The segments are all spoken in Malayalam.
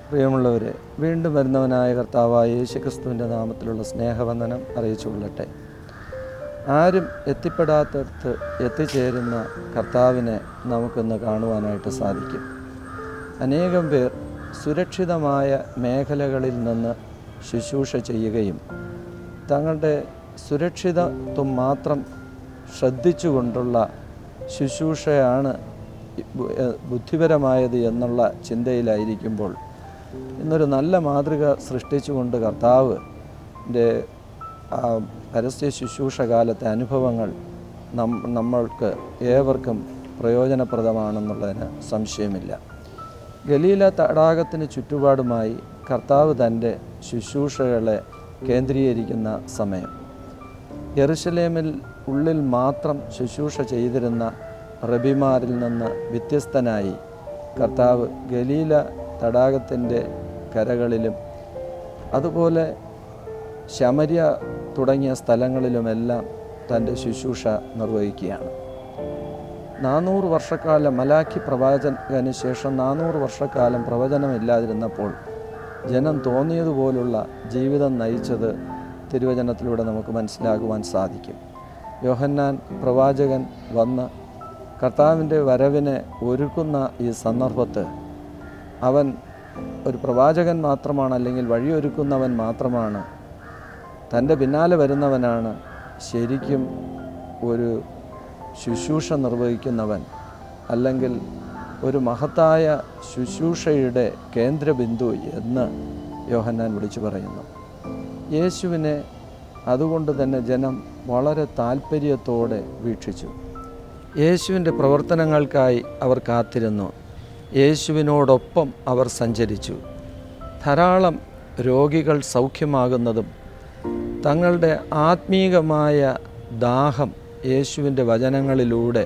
പ്രിയമുള്ളവരെ വീണ്ടും വരുന്നവനായ കർത്താവായ യേശുക്രിസ്തുവിൻ്റെ നാമത്തിലുള്ള സ്നേഹവന്ദനം അറിയിച്ചു കൊള്ളട്ടെ ആരും എത്തിപ്പെടാത്തടത്ത് എത്തിച്ചേരുന്ന കർത്താവിനെ നമുക്കിന്ന് കാണുവാനായിട്ട് സാധിക്കും അനേകം പേർ സുരക്ഷിതമായ മേഖലകളിൽ നിന്ന് ശുശ്രൂഷ ചെയ്യുകയും തങ്ങളുടെ സുരക്ഷിതത്വം മാത്രം ശ്രദ്ധിച്ചുകൊണ്ടുള്ള ശുശ്രൂഷയാണ് ബു- ഏഹ് ബുദ്ധിപരമായത് എന്നുള്ള ചിന്തയിലായിരിക്കുമ്പോൾ ഇന്നൊരു നല്ല മാതൃക സൃഷ്ടിച്ചുകൊണ്ട് കർത്താവ് ൻ്റെ ആ പരസ്യ ശുശ്രൂഷ കാലത്തെ അനുഭവങ്ങൾ നം നമ്മൾക്ക് ഏവർക്കും പ്രയോജനപ്രദമാണെന്നുള്ളതിന് സംശയമില്ല ഗലീല തടാകത്തിന് ചുറ്റുപാടുമായി കർത്താവ് തൻ്റെ ശുശ്രൂഷകളെ കേന്ദ്രീകരിക്കുന്ന സമയം യെറുശലേമിൽ ഉള്ളിൽ മാത്രം ശുശ്രൂഷ ചെയ്തിരുന്ന റബിമാരിൽ നിന്ന് വ്യത്യസ്തനായി കർത്താവ് ഗലീല തടാകത്തിൻ്റെ കരകളിലും അതുപോലെ ശമര്യ തുടങ്ങിയ സ്ഥലങ്ങളിലുമെല്ലാം തൻ്റെ ശുശ്രൂഷ നിർവഹിക്കുകയാണ് നാനൂറ് വർഷക്കാലം മലാഖി പ്രവാചകന് ശേഷം നാനൂറ് വർഷക്കാലം പ്രവചനമില്ലാതിരുന്നപ്പോൾ ജനം തോന്നിയതുപോലുള്ള ജീവിതം നയിച്ചത് തിരുവചനത്തിലൂടെ നമുക്ക് മനസ്സിലാകുവാൻ സാധിക്കും യോഹന്നാൻ പ്രവാചകൻ വന്ന് കർത്താവിൻ്റെ വരവിനെ ഒരുക്കുന്ന ഈ സന്ദർഭത്ത് അവൻ ഒരു പ്രവാചകൻ മാത്രമാണ് അല്ലെങ്കിൽ വഴിയൊരുക്കുന്നവൻ മാത്രമാണ് തൻ്റെ പിന്നാലെ വരുന്നവനാണ് ശരിക്കും ഒരു ശുശ്രൂഷ നിർവഹിക്കുന്നവൻ അല്ലെങ്കിൽ ഒരു മഹത്തായ ശുശ്രൂഷയുടെ കേന്ദ്രബിന്ദു എന്ന് യോഹന്നാൻ വിളിച്ചു പറയുന്നു യേശുവിനെ അതുകൊണ്ട് തന്നെ ജനം വളരെ താല്പര്യത്തോടെ വീക്ഷിച്ചു യേശുവിൻ്റെ പ്രവർത്തനങ്ങൾക്കായി അവർ കാത്തിരുന്നു യേശുവിനോടൊപ്പം അവർ സഞ്ചരിച്ചു ധാരാളം രോഗികൾ സൗഖ്യമാകുന്നതും തങ്ങളുടെ ആത്മീകമായ ദാഹം യേശുവിൻ്റെ വചനങ്ങളിലൂടെ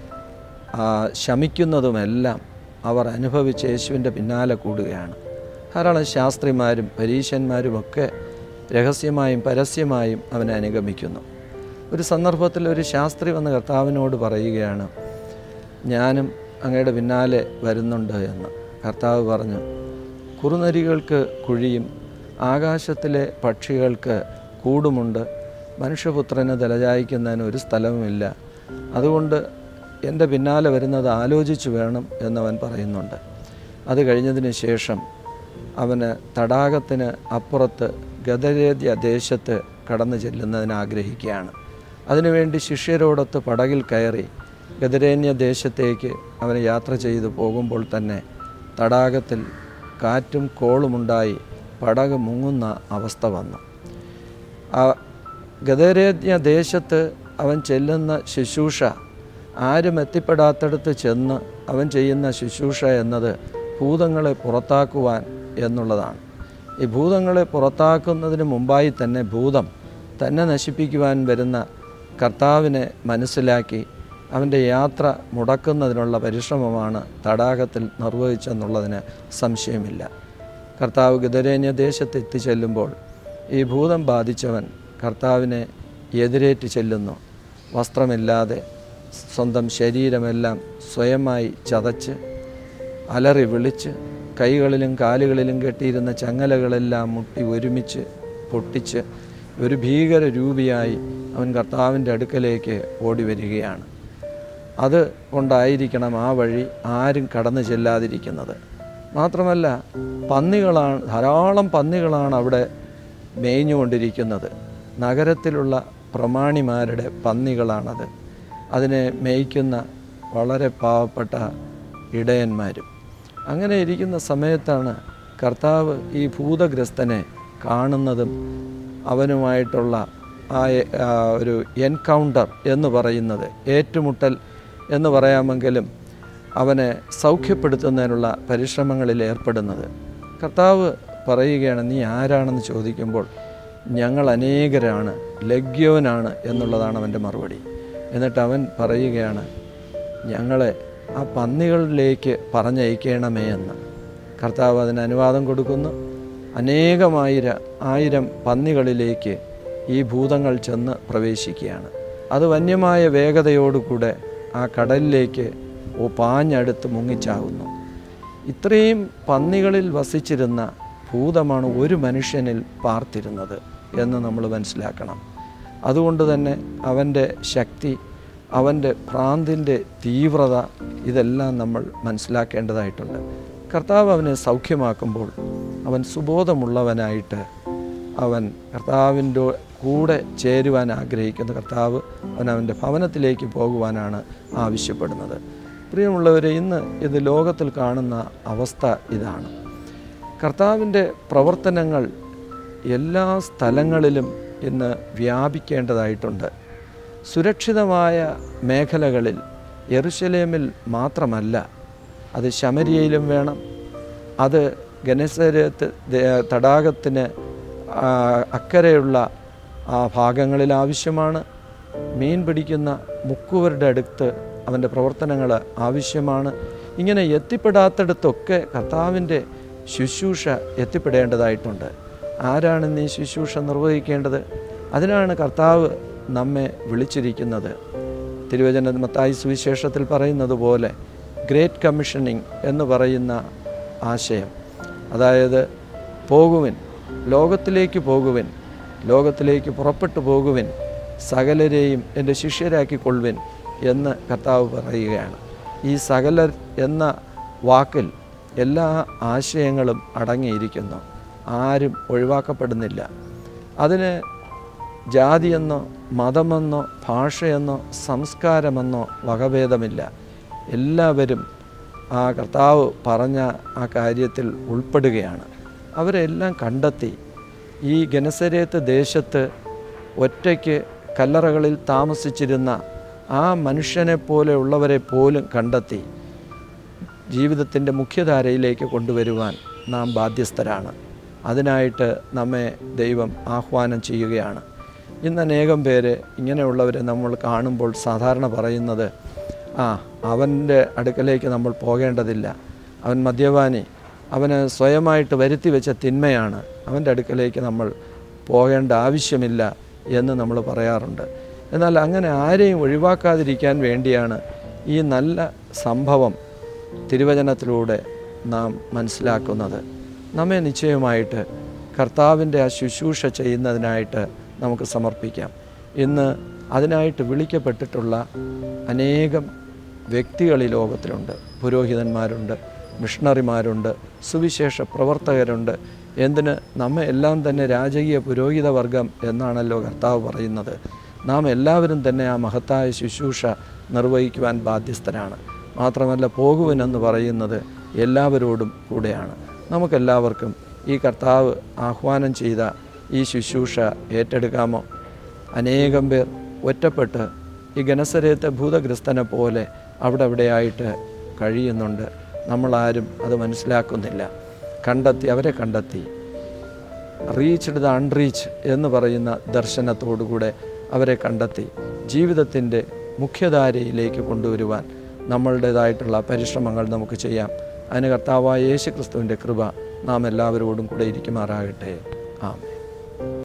ആ, ശമിക്കുന്നതുമെല്ലാം അവർ അനുഭവിച്ച് യേശുവിൻ്റെ പിന്നാലെ കൂടുകയാണ് ധാരാളം ശാസ്ത്രിമാരും പരീശന്മാരുമൊക്കെ രഹസ്യമായും പരസ്യമായും അവനെ അനുഗമിക്കുന്നു ഒരു സന്ദർഭത്തിൽ ഒരു ശാസ്ത്രി വന്ന് കർത്താവിനോട് പറയുകയാണ് ഞാനും അങ്ങയുടെ പിന്നാലെ വരുന്നുണ്ട് എന്ന് കർത്താവ് പറഞ്ഞു കുറുനരികൾക്ക് കുഴിയും ആകാശത്തിലെ പക്ഷികൾക്ക് കൂടുമുണ്ട് മനുഷ്യപുത്രന് തലചായ്ക്കുന്നതിന് ഒരു സ്ഥലവുമില്ല അതുകൊണ്ട് എൻ്റെ പിന്നാലെ വരുന്നത് ആലോചിച്ചു വേണം എന്നവൻ പറയുന്നുണ്ട് അത് കഴിഞ്ഞതിന് ശേഷം അവന് തടാകത്തിന് അപ്പുറത്ത് ഗദരേദ്യ ദേശത്ത് കടന്നു ചെല്ലുന്നതിന് ആഗ്രഹിക്കുകയാണ് അതിനുവേണ്ടി ശിഷ്യരോടൊത്ത് പടകിൽ കയറി ഗദരേന്യ ദേശത്തേക്ക് അവന് യാത്ര ചെയ്തു പോകുമ്പോൾ തന്നെ തടാകത്തിൽ കാറ്റും കോളുമുണ്ടായി പടക് മുങ്ങുന്ന അവസ്ഥ വന്നു ആ ഗദരേദ്യ ദേശത്ത് അവൻ ചെല്ലുന്ന ശുശ്രൂഷ ആരും എത്തിപ്പെടാത്തടത്ത് ചെന്ന് അവൻ ചെയ്യുന്ന ശുശ്രൂഷ എന്നത് ഭൂതങ്ങളെ പുറത്താക്കുവാൻ എന്നുള്ളതാണ് ഈ ഭൂതങ്ങളെ പുറത്താക്കുന്നതിന് മുമ്പായി തന്നെ ഭൂതം തന്നെ നശിപ്പിക്കുവാൻ വരുന്ന കർത്താവിനെ മനസ്സിലാക്കി അവൻ്റെ യാത്ര മുടക്കുന്നതിനുള്ള പരിശ്രമമാണ് തടാകത്തിൽ നിർവഹിച്ചെന്നുള്ളതിന് സംശയമില്ല കർത്താവ് ഗദരേന്യ ദേശത്ത് എത്തിച്ചെല്ലുമ്പോൾ ഈ ഭൂതം ബാധിച്ചവൻ കർത്താവിനെ എതിരേറ്റ് ചെല്ലുന്നു വസ്ത്രമില്ലാതെ സ്വന്തം ശരീരമെല്ലാം സ്വയമായി ചതച്ച് അലറി വിളിച്ച് കൈകളിലും കാലുകളിലും കെട്ടിയിരുന്ന ചങ്ങലകളെല്ലാം മുട്ടി ഒരുമിച്ച് പൊട്ടിച്ച് ഒരു ഭീകര രൂപിയായി അവൻ കർത്താവിൻ്റെ അടുക്കലേക്ക് ഓടി വരികയാണ് അത് കൊണ്ടായിരിക്കണം ആ വഴി ആരും കടന്നു ചെല്ലാതിരിക്കുന്നത് മാത്രമല്ല പന്നികളാണ് ധാരാളം പന്നികളാണ് അവിടെ മേയ്ഞ്ഞുകൊണ്ടിരിക്കുന്നത് നഗരത്തിലുള്ള പ്രമാണിമാരുടെ പന്നികളാണത് അതിനെ മേയ്ക്കുന്ന വളരെ പാവപ്പെട്ട ഇടയന്മാരും അങ്ങനെ ഇരിക്കുന്ന സമയത്താണ് കർത്താവ് ഈ ഭൂതഗ്രസ്തനെ കാണുന്നതും അവനുമായിട്ടുള്ള ആ ആ ഒരു എൻകൗണ്ടർ എന്ന് പറയുന്നത് ഏറ്റുമുട്ടൽ എന്ന് പറയാമെങ്കിലും അവനെ സൗഖ്യപ്പെടുത്തുന്നതിനുള്ള പരിശ്രമങ്ങളിൽ ഏർപ്പെടുന്നത് കർത്താവ് പറയുകയാണ് നീ ആരാണെന്ന് ചോദിക്കുമ്പോൾ ഞങ്ങൾ അനേകരാണ് ലഗ്യോനാണ് എന്നുള്ളതാണ് അവൻ്റെ മറുപടി എന്നിട്ട് അവൻ പറയുകയാണ് ഞങ്ങളെ ആ പന്നികളിലേക്ക് പറഞ്ഞയക്കണമേ എന്ന് കർത്താവ് അതിന് അനുവാദം കൊടുക്കുന്നു അനേകമായിര ആയിരം പന്നികളിലേക്ക് ഈ ഭൂതങ്ങൾ ചെന്ന് പ്രവേശിക്കുകയാണ് അത് വന്യമായ വേഗതയോടുകൂടെ ആ കടലിലേക്ക് ഓ പാഞ്ഞടുത്ത് മുങ്ങിച്ചാകുന്നു ഇത്രയും പന്നികളിൽ വസിച്ചിരുന്ന ഭൂതമാണ് ഒരു മനുഷ്യനിൽ പാർത്തിരുന്നത് എന്ന് നമ്മൾ മനസ്സിലാക്കണം അതുകൊണ്ട് തന്നെ അവൻ്റെ ശക്തി അവൻ്റെ ഭ്രാന്തിൻ്റെ തീവ്രത ഇതെല്ലാം നമ്മൾ മനസ്സിലാക്കേണ്ടതായിട്ടുണ്ട് കർത്താവ് അവനെ സൗഖ്യമാക്കുമ്പോൾ അവൻ സുബോധമുള്ളവനായിട്ട് അവൻ കർത്താവിൻ്റെ കൂടെ ചേരുവാൻ ആഗ്രഹിക്കുന്ന കർത്താവ് അവൻ അവൻ്റെ ഭവനത്തിലേക്ക് പോകുവാനാണ് ആവശ്യപ്പെടുന്നത് പ്രിയമുള്ളവരെ ഇന്ന് ഇത് ലോകത്തിൽ കാണുന്ന അവസ്ഥ ഇതാണ് കർത്താവിൻ്റെ പ്രവർത്തനങ്ങൾ എല്ലാ സ്ഥലങ്ങളിലും ഇന്ന് വ്യാപിക്കേണ്ടതായിട്ടുണ്ട് സുരക്ഷിതമായ മേഖലകളിൽ യെറുശലേമിൽ മാത്രമല്ല അത് ശമരിയയിലും വേണം അത് ഗനസരത്ത് തടാകത്തിന് ആ, അക്കരെയുള്ള ആ ഭാഗങ്ങളിൽ ആവശ്യമാണ് മീൻ പിടിക്കുന്ന മുക്കുവരുടെ അടുത്ത് അവൻ്റെ പ്രവർത്തനങ്ങൾ ആവശ്യമാണ് ഇങ്ങനെ എത്തിപ്പെടാത്തിടത്തൊക്കെ കർത്താവിൻ്റെ ശുശ്രൂഷ എത്തിപ്പെടേണ്ടതായിട്ടുണ്ട് ആരാണ് ഇന്ന് ഈ ശുശ്രൂഷ നിർവഹിക്കേണ്ടത് അതിനാണ് കർത്താവ് നമ്മെ വിളിച്ചിരിക്കുന്നത് തിരുവചന മത്തായി സുവിശേഷത്തിൽ പറയുന്നത് പോലെ ഗ്രേറ്റ് കമ്മീഷനിങ് എന്ന് പറയുന്ന ആശയം അതായത് പോകുവിൻ ലോകത്തിലേക്ക് പോകുവിൻ ലോകത്തിലേക്ക് പുറപ്പെട്ടു പോകുവിൻ സകലരെയും എൻ്റെ ശിഷ്യരാക്കിക്കൊള്ളുവിൻ എന്ന് കർത്താവ് പറയുകയാണ് ഈ സകലർ എന്ന വാക്കിൽ എല്ലാ ആശയങ്ങളും അടങ്ങിയിരിക്കുന്നു ആരും ഒഴിവാക്കപ്പെടുന്നില്ല അതിന് ജാതിയെന്നോ മതമെന്നോ ഭാഷയെന്നോ സംസ്കാരമെന്നോ വകഭേദമില്ല എല്ലാവരും ആ കർത്താവ് പറഞ്ഞ ആ കാര്യത്തിൽ ഉൾപ്പെടുകയാണ് അവരെല്ലാം കണ്ടെത്തി ഈ ഗനസരേത്ത് ദേശത്ത് ഒറ്റയ്ക്ക് കല്ലറകളിൽ താമസിച്ചിരുന്ന ആ മനുഷ്യനെ പോലെ ഉള്ളവരെ പോലും കണ്ടെത്തി ജീവിതത്തിൻ്റെ മുഖ്യധാരയിലേക്ക് കൊണ്ടുവരുവാൻ നാം ബാധ്യസ്ഥരാണ് അതിനായിട്ട് നമ്മെ ദൈവം ആഹ്വാനം ചെയ്യുകയാണ് ഇന്ന് അനേകം പേര് ഇങ്ങനെയുള്ളവരെ നമ്മൾ കാണുമ്പോൾ സാധാരണ പറയുന്നത് ആ അവൻ്റെ അടുക്കലേക്ക് നമ്മൾ പോകേണ്ടതില്ല അവൻ മദ്യപാനി അവന് സ്വയമായിട്ട് വരുത്തി വെച്ച തിന്മയാണ് അവൻ്റെ അടുക്കലേക്ക് നമ്മൾ പോകേണ്ട ആവശ്യമില്ല എന്ന് നമ്മൾ പറയാറുണ്ട് എന്നാൽ അങ്ങനെ ആരെയും ഒഴിവാക്കാതിരിക്കാൻ വേണ്ടിയാണ് ഈ നല്ല സംഭവം തിരുവചനത്തിലൂടെ നാം മനസ്സിലാക്കുന്നത് നമ്മെ നിശ്ചയമായിട്ട് കർത്താവിൻ്റെ ആ ശുശ്രൂഷ ചെയ്യുന്നതിനായിട്ട് നമുക്ക് സമർപ്പിക്കാം ഇന്ന് അതിനായിട്ട് വിളിക്കപ്പെട്ടിട്ടുള്ള അനേകം വ്യക്തികൾ ഈ ലോകത്തിലുണ്ട് പുരോഹിതന്മാരുണ്ട് മിഷണറിമാരുണ്ട് സുവിശേഷ പ്രവർത്തകരുണ്ട് എന്തിന് നമ്മെ എല്ലാം തന്നെ രാജകീയ പുരോഹിത വർഗം എന്നാണല്ലോ കർത്താവ് പറയുന്നത് നാം എല്ലാവരും തന്നെ ആ മഹത്തായ ശുശ്രൂഷ നിർവഹിക്കുവാൻ ബാധ്യസ്ഥരാണ് മാത്രമല്ല പോകുവനെന്ന് പറയുന്നത് എല്ലാവരോടും കൂടെയാണ് നമുക്കെല്ലാവർക്കും ഈ കർത്താവ് ആഹ്വാനം ചെയ്ത ഈ ശുശ്രൂഷ ഏറ്റെടുക്കാമോ അനേകം പേർ ഒറ്റപ്പെട്ട് ഈ ഗനസരത്തെ ഭൂതഗ്രസ്തനെ പോലെ അവിടെ അവിടെയായിട്ട് കഴിയുന്നുണ്ട് നമ്മളാരും അത് മനസ്സിലാക്കുന്നില്ല കണ്ടെത്തി അവരെ കണ്ടെത്തി റീച്ച്ഡ് ദ അൺറീച്ച് എന്ന് പറയുന്ന ദർശനത്തോടുകൂടെ അവരെ കണ്ടെത്തി ജീവിതത്തിൻ്റെ മുഖ്യധാരയിലേക്ക് കൊണ്ടുവരുവാൻ നമ്മളുടേതായിട്ടുള്ള പരിശ്രമങ്ങൾ നമുക്ക് ചെയ്യാം അതിന് കർത്താവായ യേശു ക്രിസ്തുവിൻ്റെ കൃപ നാം എല്ലാവരോടും കൂടെ ഇരിക്കുമാറാകട്ടെ ആമേൻ